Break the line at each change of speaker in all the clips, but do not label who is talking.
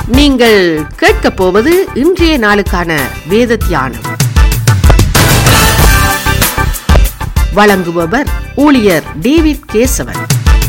நீங்கள் கேட்கப் போவது இன்றைய நாளுக்கான வேத தியானம் வழங்குபவர் ஊழியர் டேவிட் கேசவன்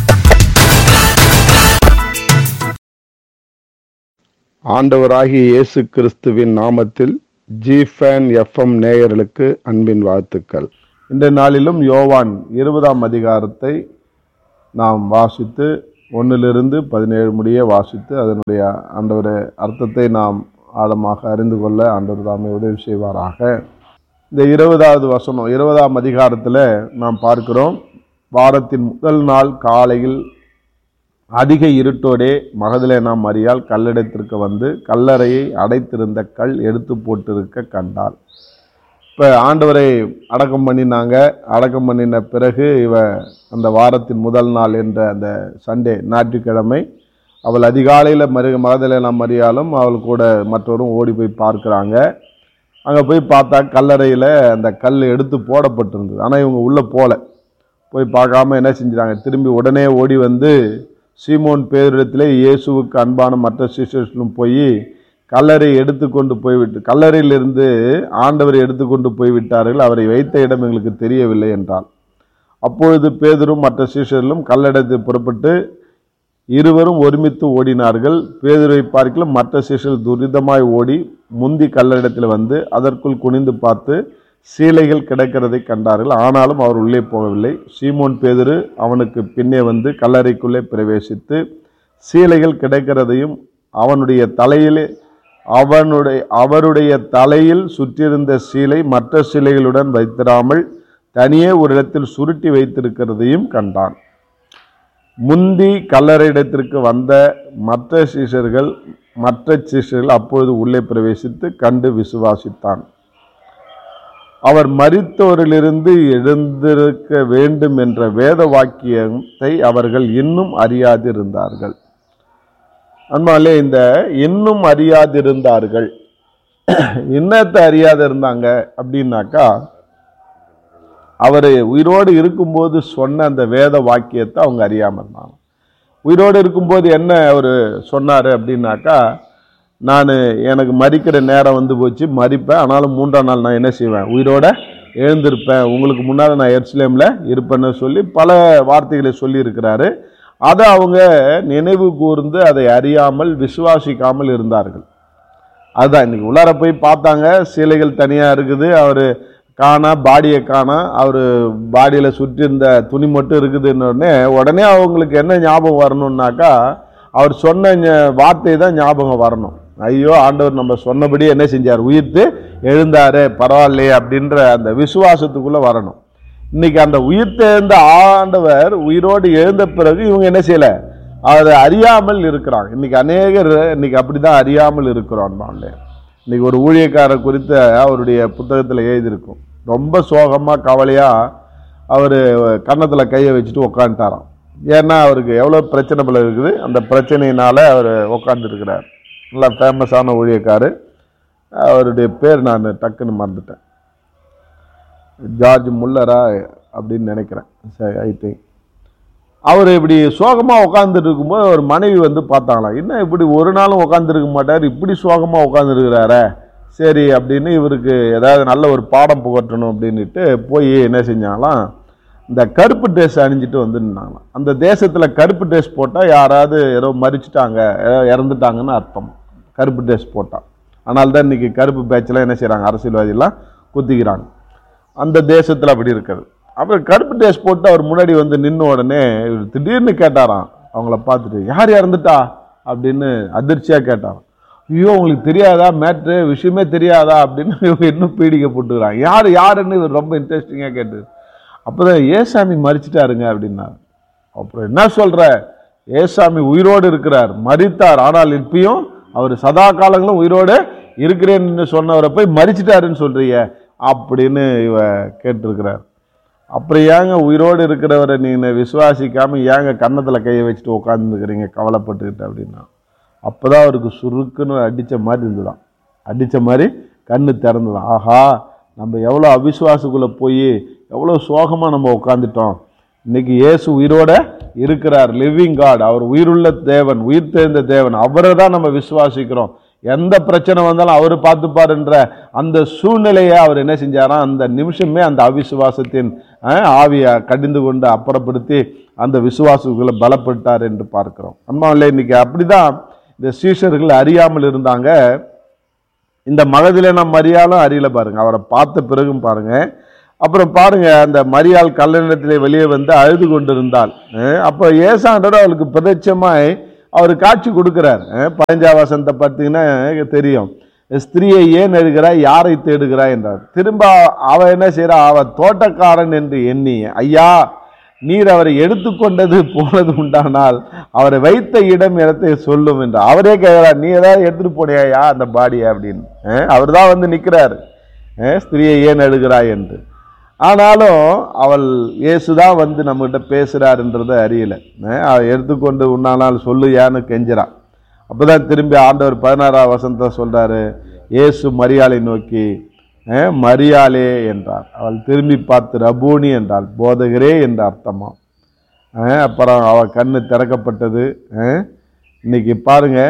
ஆண்டவராகிய இயேசு கிறிஸ்துவின் நாமத்தில் ஜிஃபேன் எஃப்எம் நேயர்களுக்கு அன்பின் வாழ்த்துக்கள் இந்த நாளிலும் யோவான் இருபதாம் அதிகாரத்தை நாம் வாசித்து ஒன்றிலிருந்து பதினேழு முடிய வாசித்து அதனுடைய ஆண்டவர அர்த்தத்தை நாம் ஆழமாக அறிந்து கொள்ள ஆண்டவர் தாமே உதவி செய்வாராக இந்த இருபதாவது வசனம் இருபதாம் அதிகாரத்தில் நாம் பார்க்கிறோம் வாரத்தின் முதல் நாள் காலையில் அதிக இருட்டோடே மகதலேனா மரியாள் கல்லிடத்திற்கு வந்து கல்லறையை அடைத்திருந்த கல் எடுத்து போட்டிருக்க கண்டாள் இப்போ ஆண்டவரை அடக்கம் பண்ணினாங்க அடக்கம் பண்ணின பிறகு இவ அந்த வாரத்தின் முதல் நாள் என்ற அந்த சண்டே ஞாயிற்றுக்கிழமை அவள் அதிகாலையில் மரு மகதலேனா மரியாளும் அவள் கூட மற்றவரும் ஓடி போய் பார்க்குறாங்க அங்கே போய் பார்த்தா கல்லறையில் அந்த கல் எடுத்து போடப்பட்டிருந்தது ஆனால் இவங்க உள்ளே போகல போய் பார்க்காம என்ன செஞ்சுட்டாங்க திரும்பி உடனே ஓடி வந்து சீமோன் பேரிடத்திலே இயேசுவுக்கு அன்பான மற்ற சிஸ்டர்ஸ்லும் போய் கல்லறை எடுத்துக்கொண்டு போய்விட்டு கல்லறையிலிருந்து ஆண்டவரை எடுத்துக்கொண்டு போய்விட்டார்கள் அவரை வைத்த இடம் எங்களுக்கு தெரியவில்லை என்றால் அப்பொழுது பேதரும் மற்ற சீஷர்களும் கல்லடத்தை புறப்பட்டு இருவரும் ஒருமித்து ஓடினார்கள் பேதுரை பார்க்கலும் மற்ற சீஷர்கள் துரிதமாய் ஓடி முந்தி கல்லடத்தில் வந்து அதற்குள் குனிந்து பார்த்து சீலைகள் கிடக்கிறதை கண்டார்கள் ஆனாலும் அவர் உள்ளே போகவில்லை சீமோன் பேதுரு அவனுக்கு பின்னே வந்து கல்லறைக்குள்ளே பிரவேசித்து சீலைகள் கிடக்கிறதையும் அவனுடைய தலையிலே அவனுடைய அவருடைய தலையில் சுற்றியிருந்த சீலை மற்ற சீலைகளுடன் வைத்திராமல் தனியே ஒரு இடத்தில் சுருட்டி வைத்திருக்கிறதையும் கண்டான் முந்தி கல்லறையிடத்திற்கு வந்த மற்ற சீஷர்கள் மற்ற சீஷர்கள் அப்பொழுது உள்ளே பிரவேசித்து கண்டு விசுவாசித்தான் அவர் மரித்தோரிலிருந்து எழுந்திருக்க வேண்டும் என்ற வேத வாக்கியத்தை அவர்கள் இன்னும் அறியாதிருந்தார்கள் அன்பாலே இந்த இன்னும் அறியாதிருந்தார்கள் என்னத்தை அறியாத இருந்தாங்க அப்படின்னாக்கா அவர் உயிரோடு இருக்கும்போது சொன்ன அந்த வேத வாக்கியத்தை அவங்க அறியாமல் இருந்தாங்க உயிரோடு இருக்கும்போது என்ன அவர் சொன்னார் அப்படின்னாக்கா நான் எனக்கு மறிக்கிற நேரம் வந்து போச்சு மறிப்பேன் ஆனாலும் மூன்றாம் நாள் நான் என்ன செய்வேன் உயிரோட எழுந்திருப்பேன் உங்களுக்கு முன்னால் நான் எர்ஸ்லேமில் இருப்பேன்னு சொல்லி பல வார்த்தைகளை சொல்லியிருக்கிறாரு அதை அவங்க நினைவு கூர்ந்து அதை அறியாமல் விசுவாசிக்காமல் இருந்தார்கள் அதுதான் இன்னைக்கு உள்ளார போய் பார்த்தாங்க சிலைகள் தனியாக இருக்குது அவர் காணா பாடியை காணா அவர் பாடியில் சுற்றி இருந்த துணி மட்டும் இருக்குதுன்னு உடனே அவங்களுக்கு என்ன ஞாபகம் வரணும்னாக்கா அவர் சொன்ன ஞ- வார்த்தை தான் ஞாபகம் வரணும் ஐயோ ஆண்டவர் நம்ம சொன்னபடி என்ன செஞ்சார் உயிர்த்து எழுந்தாரு பரவாயில்லையே அப்படின்ற அந்த விசுவாசத்துக்குள்ளே வரணும் இன்னைக்கு அந்த உயிர்த்தெழுந்த ஆண்டவர் உயிரோடு எழுந்த பிறகு இவங்க என்ன செய்யல அதை அறியாமல் இருக்கிறாங்க இன்னைக்கு அநேகர் இன்னைக்கு அப்படிதான் அறியாமல் இருக்கிறோம் பாண்டே இன்னைக்கு ஒரு ஊழியக்காரர் குறித்த அவருடைய புத்தகத்தில் எழுதியிருக்கும் ரொம்ப சோகமாக கவலையாக அவர் கன்னத்தில் கையை வச்சுட்டு உக்காந்துட்டாராம் ஏன்னா அவருக்கு எவ்வளோ பிரச்சனை போல இருக்குது அந்த பிரச்சனையினால அவர் உட்காந்துருக்கிறார் நல்லா ஃபேமஸான ஊழியக்காரர் அவருடைய பேர் நான் டக்குன்னு மறந்துட்டேன் ஜார்ஜ் முல்லரா அப்படின்னு நினைக்கிறேன் சரி ஐ திங்க் அவர் இப்படி சோகமாக உட்காந்துட்டு இருக்கும்போது ஒரு மனைவி வந்து பார்த்தாங்களாம் என்ன இப்படி ஒரு நாளும் உட்காந்துருக்க மாட்டார் இப்படி சோகமாக உட்காந்துருக்கிறாரே சரி அப்படின்னு இவருக்கு ஏதாவது நல்ல ஒரு பாடம் புகட்டணும் அப்படின்ட்டு போய் என்ன செஞ்சாங்களாம் இந்த கருப்பு ட்ரெஸ் அணிஞ்சிட்டு வந்து நின்னாங்களாம் அந்த தேசத்தில் கருப்பு ட்ரெஸ் போட்டால் யாராவது ஏதோ மறிச்சிட்டாங்க ஏதோ இறந்துட்டாங்கன்னு அர்த்தம் கருப்பு ட்ரெஸ் போட்டால் ஆனால் தான் இன்றைக்கி கருப்பு பேட்செலாம் என்ன செய்கிறாங்க அரசியல்வாதிலாம் குத்திக்கிறாங்க அந்த தேசத்தில் அப்படி இருக்குது அப்புறம் கருப்பு ட்ரெஸ் போட்டு அவர் முன்னாடி வந்து நின்ன உடனே இவர் திடீர்னு கேட்டாராம் அவங்கள பார்த்துட்டு யார் இறந்துட்டா அப்படின்னு அதிர்ச்சியாக கேட்டாராம் ஐயோ உங்களுக்கு தெரியாதா மேட்ரு விஷயமே தெரியாதா அப்படின்னு இவங்க இன்னும் பீடிக்க போட்டுக்கிறாங்க யார் யாருன்னு இவர் ரொம்ப இன்ட்ரெஸ்டிங்காக கேட்டு அப்போ தான் ஏசாமி மறிச்சிட்டாருங்க அப்படின்னாரு அப்புறம் என்ன சொல்ற ஏசாமி உயிரோடு இருக்கிறார் மரித்தார் ஆனால் இப்பயும் அவர் சதா காலங்களும் உயிரோடு இருக்கிறேன்னு சொன்னவரை போய் மறிச்சிட்டாருன்னு சொல்றீங்க அப்படின்னு இவ கேட்டிருக்கிறார் அப்புறம் ஏங்க உயிரோடு இருக்கிறவரை நீங்கள் விசுவாசிக்காம ஏங்க கன்னத்தில் கையை வச்சுட்டு உட்காந்துருக்கிறீங்க கவலைப்பட்டுக்கிட்டு அப்படின்னா அப்பதான் அவருக்கு சுருக்குன்னு அடித்த மாதிரி இருந்துதான் அடித்த மாதிரி கண்ணு திறந்துதான் ஆஹா நம்ம எவ்வளோ அவிசுவாசுக்குள்ளே போய் எவ்வளோ சோகமாக நம்ம உட்காந்துட்டோம் இன்னைக்கு இயேசு உயிரோட இருக்கிறார் லிவிங் காட் அவர் உயிருள்ள தேவன் உயிர் தெரிந்த தேவன் அவரை தான் நம்ம விசுவாசிக்கிறோம் எந்த பிரச்சனை வந்தாலும் அவர் பார்த்துப்பாருன்ற அந்த சூழ்நிலையை அவர் என்ன செஞ்சாராம் அந்த நிமிஷமே அந்த அவிசுவாசத்தின் அஹ், ஆவியை கடிந்து கொண்டு அப்புறப்படுத்தி அந்த விசுவாசங்களை பலப்பட்டார் என்று பார்க்கிறோம் அம்மாவில் இன்னைக்கு அப்படிதான் இந்த சீஷர்கள் அறியாமல் இருந்தாங்க இந்த மகதிலே நாம் மரியாளும் அறியல பாருங்க அவரை பார்த்த பிறகும் பாருங்க அப்புறம் பாருங்க அந்த மரியாள் கல்லணத்திலே வெளியே வந்து அழுது கொண்டிருந்தாள் அஹ் அப்போ ஏசாண்டர் அவளுக்கு பிரதட்சமாய் அவர் காட்சி கொடுக்கிறார் அஹ் பதினஞ்சாம் வசனத்தை பார்த்தீங்கன்னா தெரியும் ஸ்திரீயை ஏன் எழுகிறாய் யாரை தேடுகிறாய் என்றார் திரும்ப அவ என்ன செய்றா அவ தோட்டக்காரன் என்று எண்ணி ஐயா நீர் அவரை எடுத்துக்கொண்டது போனது உண்டானால் அவரை வைத்த இடம் இடத்தை சொல்லும் என்று அவரே கேட்கிறார் நீ ஏதாவது எடுத்துட்டு போனியாயா அந்த பாடியை அப்படின்னு அவர் தான் வந்து நிற்கிறார் ஸ்திரியை ஏன் எழுகிறாய் என்று ஆனாலும் அவள் இயேசுதான் வந்து நம்மகிட்ட பேசுறாருன்றதை அறியல அஹ் அவ எடுத்துக்கொண்டு உன்னானால் சொல்லுயான்னு கெஞ்சுறான் அப்பதான் திரும்பி ஆண்டவர் பதினாறாம் வசனத்தை சொல்றாரு இயேசு மரியாளை நோக்கி அஹ், மரியாளே என்றார் அவள் திரும்பி பார்த்து ரபூனி என்றாள் போதகரே என்று அர்த்தமா அஹ், அப்புறம் அவ கண்ணு திறக்கப்பட்டது அஹ், இன்னைக்கு பாருங்க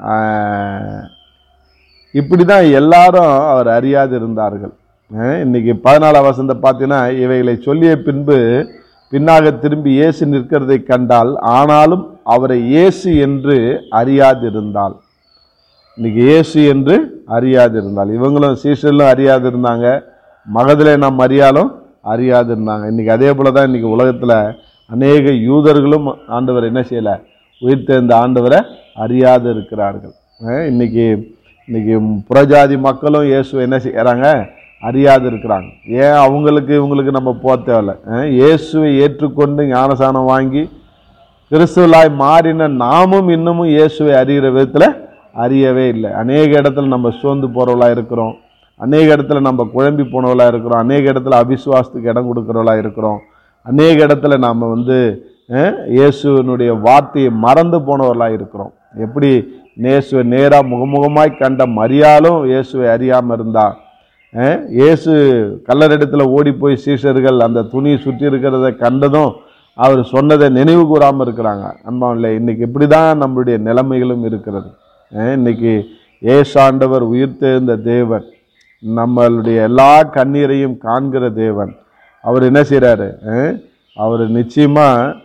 அஹ், இப்படி தான் எல்லாரும் அவர் அறியாது இருந்தார்கள் அஹ், இன்னைக்கு பதினாலாம் வசந்த பார்த்தீங்கன்னா இவைகளை சொல்லிய பின்பு பின்னாக திரும்பி இயேசு நிற்கிறதை கண்டால் ஆனாலும் அவரை இயேசு என்று அறியாதிருந்தாள் இன்னைக்கு இயேசு என்று அறியாதிருந்தாள் இவங்களும் சீசர்களும் அறியாது இருந்தாங்க மகதிலே நாம் அறியாலும் அறியாது இருந்தாங்க இன்னைக்கு அதே போல தான் இன்னைக்கு உலகத்தில் அநேக யூதர்களும் ஆண்டவர் என்ன செய்யல உயிர்த்தெழுந்த ஆண்டவரை அறியாது இருக்கிறார்கள் அஹ் இன்னைக்கு இன்னைக்கு புறஜாதி மக்களும் இயேசு என்ன செய்யறாங்க அறியாது இருக்கிறாங்க ஏன் அவங்களுக்கு இவங்களுக்கு நம்ம போக தேவையில்ல அஹ் இயேசுவை ஏற்றுக்கொண்டு ஞானசானம் வாங்கி கிறிஸ்துவலாய் மாறின நாமும் இன்னமும் இயேசுவை அறிகிற விதத்தில் அறியவே இல்லை அநேக இடத்துல நம்ம சோர்ந்து போகிறவளா இருக்கிறோம் அநேக இடத்துல நம்ம குழம்பி போனவளா இருக்கிறோம் அநேக இடத்துல அவிசுவாசத்துக்கு இடம் கொடுக்குறவளா இருக்கிறோம் அநேக இடத்துல நாம் வந்து அஹ், இயேசுவினுடைய வார்த்தையை மறந்து போனவர்களா இருக்கிறோம் எப்படி நேசுவை நேராக முகமுகமாய் கண்ட மரியாலும் இயேசுவை அறியாமல் இருந்தா அஹ், இயேசு கல்லறிடத்தில் ஓடி போய் சீஷர்கள் அந்த துணியை சுற்றி இருக்கிறத கண்டதும் அவர் சொன்னதை நினைவு கூறாமல் இருக்கிறாங்க அன்பாவில்லை இன்னைக்கு இப்படி தான் நம்மளுடைய நிலைமைகளும் இருக்கிறது அஹ், இன்னைக்கு ஏசாண்டவர் உயிர்த்தெழுந்த தேவன் நம்மளுடைய எல்லா கண்ணீரையும் காண்கிற தேவன் அவர் என்ன செய்கிறாரு அவர் நிச்சயமாக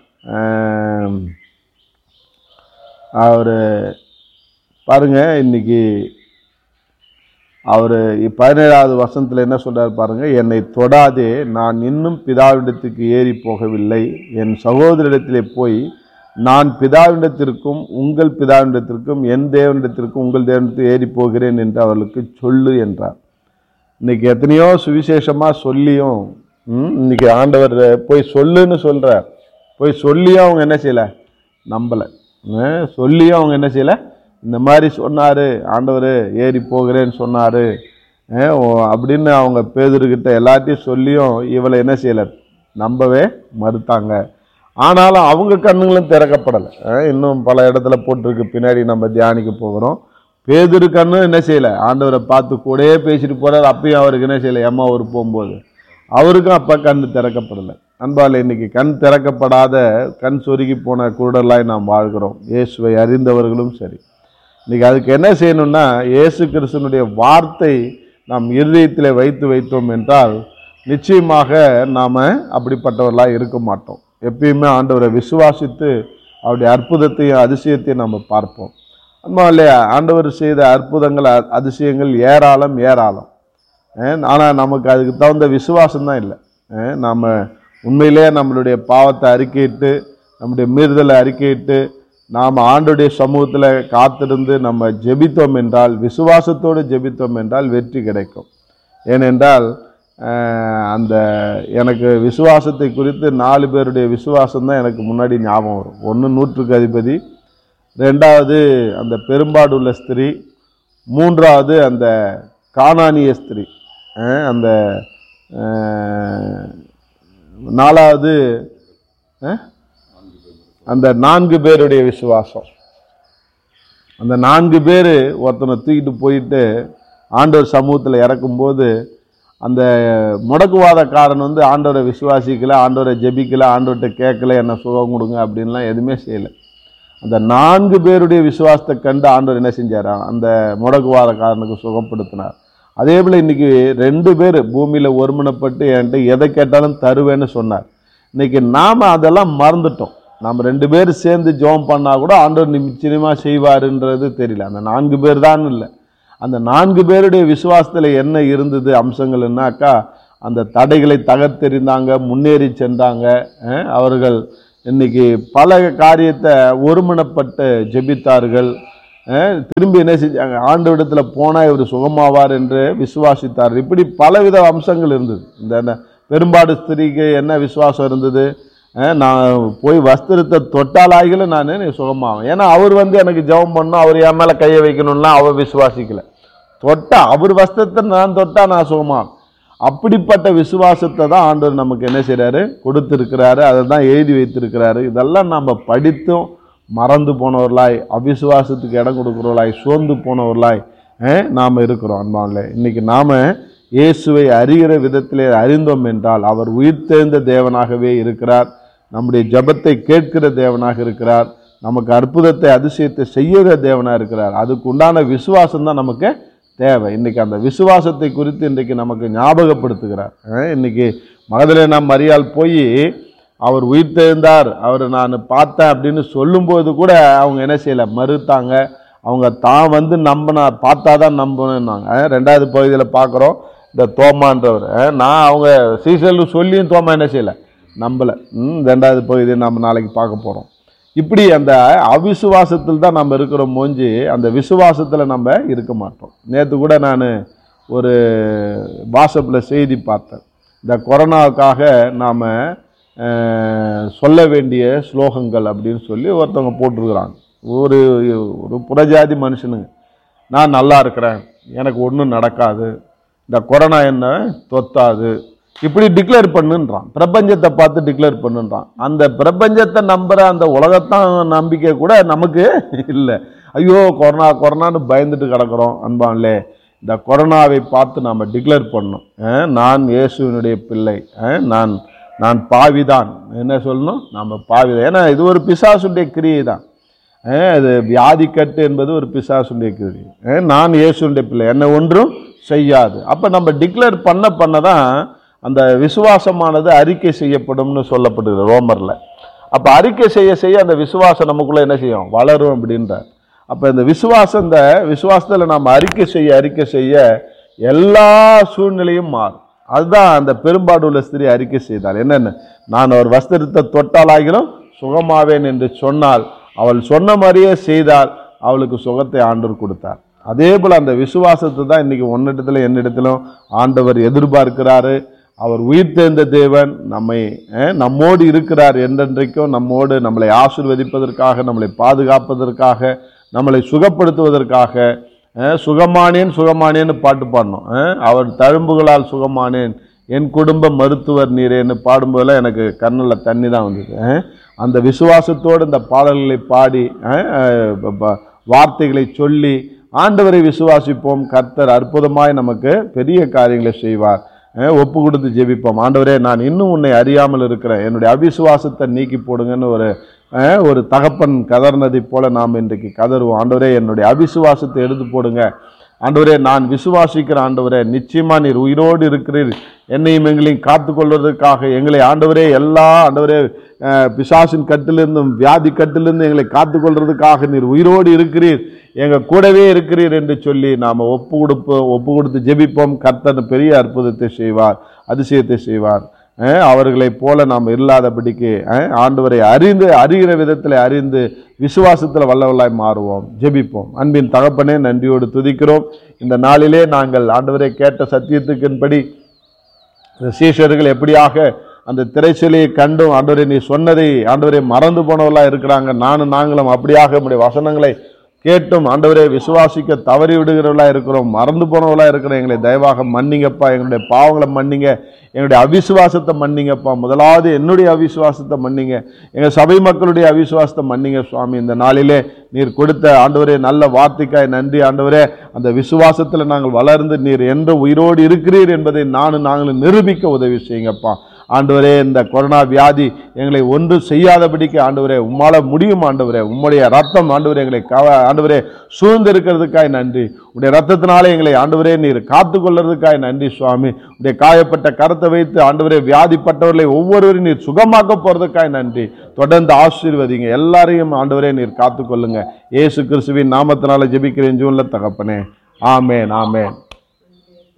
அவர் பாருங்க இன்னைக்கு அவர் பதினேழாவது வசனத்தில் என்ன சொல்றாரு பாருங்க என்னை தொடாதே நான் இன்னும் பிதாவிடத்துக்கு ஏறி போகவில்லை என் சகோதரிடத்திலே போய் நான் பிதாவிடத்திற்கும் உங்கள் பிதாவிடத்திற்கும் என் தேவனிடத்திற்கும் உங்கள் தேவனிடத்தில் ஏறி போகிறேன் என்று அவர்களுக்கு சொல்லு என்றார் இன்னைக்கு எத்தனையோ சுவிசேஷமாக சொல்லியும் ம், இன்னைக்கு ஆண்டவர் போய் சொல்லுன்னு சொல்றார் போய் சொல்லியும் அவங்க என்ன செய்யலை நம்பலை அஹ், சொல்லியும் அவங்க என்ன செய்யலை இந்த மாதிரி சொன்னார் ஆண்டவர் ஏறி போகிறேன்னு சொன்னார் அப்படின்னு அவங்க பேதர்கிட்ட எல்லாத்தையும் சொல்லியும் இவளை என்ன செய்யலை நம்பவே மறுத்தாங்க ஆனாலும் அவங்க கண்ணுங்களும் திறக்கப்படலை அஹ், இன்னும் பல இடத்துல போட்டிருக்கு பின்னாடி நம்ம தியானிக்க போகிறோம் பேதுரு கண்ணும் என்ன செய்யலை ஆண்டவரை பார்த்து கூடயே பேசிட்டு போறாரு அப்பயும் அவருக்கு என்ன செய்யலை எம்மா அவர் போகும்போது அவருக்கும் அப்போ கண் திறக்கப்படலை அன்பால் இன்னைக்கு கண் திறக்கப்படாத கண் சொருகி போன குருடலாய் நாம் வாழ்கிறோம் இயேசுவை அறிந்தவர்களும் சரி இன்னைக்கு அதுக்கு என்ன செய்யணும்னா இயேசு கிறிஸ்துனுடைய வார்த்தை நாம் இருதயத்தில் வைத்து வைத்தோம் என்றால் நிச்சயமாக நாம் அப்படிப்பட்டவர்களாக இருக்க மாட்டோம் எப்பயுமே ஆண்டவரை விசுவாசித்து அவருடைய அற்புதத்தையும் அதிசயத்தையும் நம்ம பார்ப்போம் அம்மா இல்லையா ஆண்டவர் செய்த அற்புதங்கள் அ- அதிசயங்கள் ஏராளம் ஏராளம் ஆனால் நமக்கு அதுக்கு தகுந்த விசுவாசம் தான் இல்லை நாம் உண்மையிலேயே நம்மளுடைய பாவத்தை அறிக்கையிட்டு நம்முடைய மீறுதலை அறிக்கையிட்டு நாம் ஆண்டுடைய சமூகத்தில் காத்திருந்து நம்ம ஜெபித்தோம் என்றால் விசுவாசத்தோடு ஜெபித்தோம் என்றால் வெற்றி கிடைக்கும் ஏனென்றால் அஹ், அந்த எனக்கு விசுவாசத்தை குறித்து நாலு பேருடைய விசுவாசம் தான் எனக்கு முன்னாடி ஞாபகம் வரும் ஒன்று நூற்றுக்கு அதிபதி ரெண்டாவது அந்த பெரும்பாடுள்ள ஸ்திரீ மூன்றாவது அந்த கானானிய ஸ்திரீ அஹ் அந்த அஹ், நாலாவது அஹ், அந்த நான்கு பேருடைய விசுவாசம் அந்த நான்கு பேர் ஒருத்தனை தூக்கிட்டு போயிட்டு ஆண்டவர் சமூகத்தில் இறக்கும்போது அந்த முடக்குவாதக்காரன் வந்து ஆண்டவரை விசுவாசிக்கல ஆண்டவரை ஜெபிக்கல ஆண்டவர்கிட்ட கேட்கல என்ன சுகம் கொடுங்க அப்படின்லாம் எதுவுமே செய்யலை அந்த நான்கு பேருடைய விசுவாசத்தை கண்டு ஆண்டவர் என்ன செஞ்சாரா அந்த முடக்குவாதக்காரனுக்கு சுகப்படுத்தினார் அதே போல் இன்னைக்கு ரெண்டு பேர் பூமியில் ஒருமனப்பட்டு என்கிட்ட எதை கேட்டாலும் தருவேன்னு சொன்னார் இன்னைக்கு நாம் அதெல்லாம் மறந்துட்டோம் நாம் ரெண்டு பேர் சேர்ந்து ஜெபம் பண்ணால் கூட ஆண்டவர் நிச்சயமாக செய்வாருன்றது தெரியல அந்த நான்கு பேர் தான் இல்லை அந்த நான்கு பேருடைய விசுவாசத்தில் என்ன இருந்தது அம்சங்கள்னாக்கா அந்த தடைகளை தகர்த்தெறிந்தாங்க முன்னேறி சென்றாங்க அஹ், அவர்கள் இன்னைக்கு பல காரியத்தை ஒருமனப்பட்டு ஜெபித்தார்கள் அஹ், திரும்பி என்ன செஞ்சாங்க ஆண்டவிடத்தில் போனால் இவர் சுகமாவார் என்று விசுவாசித்தார் இப்படி பலவித அம்சங்கள் இருந்தது இந்த என்ன, பெரும்பாடு ஸ்திரீக்கு என்ன விசுவாசம் இருந்தது அஹ், நான் போய் வஸ்திரத்தை தொட்டாலாகில நான் சுகமாவேன் ஏன்னா அவர் வந்து எனக்கு ஜெபம் பண்ணணும் அவர் என் மேலே கையை வைக்கணும்லாம் அவர் விசுவாசிக்கல தொட்டா அவர் வஸ்திரத்தை நான் தொட்டா நான் சுகமாவேன் அப்படிப்பட்ட விசுவாசத்தை தான் ஆண்டவர் நமக்கு என்ன செய்கிறாரு கொடுத்துருக்கிறாரு அதை தான் எழுதி வைத்திருக்கிறாரு இதெல்லாம் நம்ம படித்தும் மறந்து போனவர்களாய் அவிசுவாசத்துக்கு இடம் கொடுக்குறவர்களாய் சோர்ந்து போனவர்களாய் நாம் இருக்கிறோம் அன்பான்ல இன்னைக்கு நாம் இயேசுவை அறிகிற விதத்திலே அறிந்தோம் என்றால் அவர் உயிர்த்தெழுந்த தேவனாகவே இருக்கிறார் நம்முடைய ஜெபத்தை கேட்கிற தேவனாக இருக்கிறார் நமக்கு அற்புதத்தை அதிசயத்தை செய்கிற தேவனாக இருக்கிறார் அதுக்கு உண்டான விசுவாசம் தான் நமக்கு தேவை இன்னைக்கு அந்த விசுவாசத்தை குறித்து இன்றைக்கு நமக்கு ஞாபகப்படுத்துகிறார் அஹ் இன்னைக்கு மகதலேனா மரியாள் போய் அவர் உயிர்த்தெழுந்தார் அவர் நான் பார்த்தேன் அப்படின்னு சொல்லும்போது கூட அவங்க என்ன செய்யலை மறுத்தாங்க அவங்க தான் வந்து நம்பினா பார்த்தா தான் நம்பணுன்னாங்க அஹ் ரெண்டாவது பகுதியில் பார்க்குறோம் இந்த தோமான்றவர் அஹ் நான் அவங்க சீசல் சொல்லியும் தோமா என்ன செய்யலை நம்பலை ம் ரெண்டாவது பகுதியை நம்ம நாளைக்கு பார்க்க போகிறோம் இப்படி அந்த அவிசுவாசத்தில் தான் நம்ம இருக்கிற மோஞ்சி அந்த விசுவாசத்தில் நம்ம இருக்க மாட்டோம் நேற்று கூட நான் ஒரு வாட்ஸ்அப்பில் செய்தி பார்த்தேன் இந்த கொரோனாவுக்காக நாம் சொல்ல வேண்டிய ஸ்லோகங்கள் அப்படின்னு சொல்லி ஒருத்தவங்க போட்டிருக்கிறாங்க ஒரு ஒரு புறஜாதி மனுஷனுங்க நான் நல்லா இருக்கிறேன் எனக்கு ஒன்றும் நடக்காது இந்த கொரோனா என்ன தொத்தாது இப்படி டிக்ளேர் பண்ணுன்றான் பிரபஞ்சத்தை பார்த்து டிக்ளேர் பண்ணுன்றான் அந்த பிரபஞ்சத்தை நம்புற அந்த உலகத்தான் நம்பிக்கை கூட நமக்கு இல்லை ஐயோ கொரோனா கொரோனான்னு பயந்துட்டு கிடக்குறோம் அன்பான்லே இந்த கொரோனாவை பார்த்து நாம் டிக்ளேர் பண்ணணும் அஹ், நான் இயேசுவினுடைய பிள்ளை அஹ், நான் நான் பாவிதான் என்ன சொல்லணும் நம்ம பாவிதான் ஏன்னா இது ஒரு பிசாசுடைய கிரியை தான் அஹ் அது வியாதிக்கட்டு என்பது ஒரு பிசாசுடைய கிரி அஹ் நான் இயேசுடைய பிள்ளை என்னை ஒன்றும் செய்யாது அப்போ நம்ம டிக்ளேர் பண்ண பண்ண தான் அந்த விசுவாசமானது அறிக்கை செய்யப்படும்னு சொல்லப்படுது ரோமரில் அப்போ அறிக்கை செய்ய செய்ய அந்த விசுவாசம் நமக்குள்ளே என்ன செய்யும் வளரும் அப்படின்றார் அப்போ இந்த விசுவாசம் இந்த விசுவாசத்தில் நம்ம அறிக்கை செய்ய அறிக்கை செய்ய எல்லா சூழ்நிலையும் மாறும் அதுதான் அந்த பெரும்பாடு உள்ள ஸ்திரீ அறிக்கை செய்தாள் என்னென்ன நான் ஒரு வஸ்திரத்தை தொட்டாலாகிலும் சுகமாவேன் என்று சொன்னால் அவள் சொன்ன மாதிரியே செய்தால் அவளுக்கு சுகத்தை ஆண்டவர் கொடுத்தார் அதே போல் அந்த விசுவாசத்தை தான் இன்னைக்கு உன்னிடத்துல என்னிடத்திலும் ஆண்டவர் எதிர்பார்க்கிறாரு அவர் உயிர்த்தெழுந்த தேவன் நம்மை அஹ், நம்மோடு இருக்கிறார் என்றென்றைக்கும் நம்மோடு நம்மளை ஆசீர்வதிப்பதற்காக நம்மளை பாதுகாப்பதற்காக நம்மளை சுகப்படுத்துவதற்காக அஹ், சுகமானேன் சுகமானேன்னு பாட்டு பாடணும் அஹ், அவர் தழும்புகளால் சுகமானேன் என் குடும்ப மருத்துவர் நீரேன்னு பாடும்போதெல்லாம் எனக்கு கண்ணில் தண்ணி தான் வந்தது அஹ். அந்த விசுவாசத்தோடு இந்த பாடல்களை பாடி அஹ், அஹ், ப- ப- வார்த்தைகளை சொல்லி ஆண்டவரை விசுவாசிப்போம் கர்த்தர் அற்புதமாய் நமக்கு பெரிய காரியங்களை செய்வார் அஹ், ஒப்பு கொடுத்து ஜெபிப்போம் ஆண்டவரே நான் இன்னும் உன்னை அறியாமல் இருக்கிறேன் என்னுடைய அவிசுவாசத்தை நீக்கி போடுங்கன்னு ஒரு அஹ், ஒரு தகப்பன் கதர்னதைப் போல நாம் இன்றைக்கு கதறுவோம் ஆண்டவரே என்னுடைய அவிசுவாசத்தை எடுத்து போடுங்க ஆண்டவரே நான் விசுவாசிக்கிற ஆண்டவரே நிச்சயமா நீர் உயிரோடு இருக்கிறீர் என்னையும் எங்களையும் காத்து கொள்வதற்காக எங்களை ஆண்டவரே எல்லா ஆண்டவரே அஹ், பிசாசின் கட்டிலிருந்தும் வியாதி கட்டிலிருந்து எங்களை காத்து கொள்றதுக்காக நீர் உயிரோடு இருக்கிறீர் எங்க கூடவே இருக்கிறீர் என்று சொல்லி நாம் ஒப்பு கொடுப்போம் ஒப்பு கொடுத்து ஜெபிப்போம் கர்த்தர் பெரிய அற்புதத்தை செய்வார் அதிசயத்தை செய்வார் அஹ், அவர்களைப் போல நாம் இல்லாதபடிக்கு அஹ், ஆண்டவரை அறிந்து அறிகிற விதத்தில் அறிந்து விசுவாசத்தில் வல்லவல்லாய் மாறுவோம் ஜெபிப்போம் அன்பின் தகப்பனே நன்றியோடு துதிக்கிறோம் இந்த நாளிலே நாங்கள் ஆண்டவரை கேட்ட சத்தியத்துக்கின்படி இந்த சீஷர்கள் எப்படியாக அந்த திரைச்சலையை கண்டும் ஆண்டவரே நீ சொன்னதை ஆண்டவரே மறந்து போனவர்களாக இருக்கிறாங்க நானும் நாங்களும் அப்படியாக நம்முடைய வசனங்களை கேட்டும் ஆண்டவரே விசுவாசிக்க தவறி விடுகிறவர்களா இருக்கிறோம் மறந்து போனவர்களா இருக்கிறோம் எங்களை தயவாக மன்னிங்கப்பா எங்களுடைய பாவங்களை மன்னிங்க எங்களுடைய அவிசுவாசத்தை மன்னிங்கப்பா முதலாவது என்னுடைய அவிசுவாசத்தை மன்னிங்க எங்கள் சபை மக்களுடைய அவிசுவாசத்தை மன்னிங்க சுவாமி இந்த நாளிலே நீர் கொடுத்த ஆண்டவரே நல்ல வார்த்தைக்காய் நன்றி ஆண்டவரே அந்த விசுவாசத்தில் நாங்கள் வளர்ந்து நீர் என்ற உயிரோடு இருக்கிறீர் என்பதை நானும் நாங்களும் நிரூபிக்க உதவி செய்யுங்கப்பா ஆண்டவரே இந்த கொரோனா வியாதி எங்களை ஒன்று செய்யாதபடிக்கு ஆண்டவரே உம்மால முடியும் ஆண்டவரே உம்முடைய ரத்தம் ஆண்டவரே எங்களை கவ ஆண்டவரே சூழ்ந்து இருக்கிறதுக்காய் நன்றி உடைய ரத்தத்தினாலே எங்களை ஆண்டவரே நீர் காத்து கொள்றதுக்காய் நன்றி சுவாமி உடைய காயப்பட்ட கரத்தை வைத்து ஆண்டவரே வியாதிப்பட்டவர்களை ஒவ்வொருவரையும் நீர் சுகமாக்க போறதுக்காய் நன்றி தொடர்ந்து ஆசீர்வதிங்க எல்லாரையும் ஆண்டவரே நீர் காத்து கொள்ளுங்க இயேசு கிறிஸ்துவின் நாமத்தினால ஜெபிக்கிறேன் ஜூன்ல தகப்பனே ஆமேன் ஆமேன்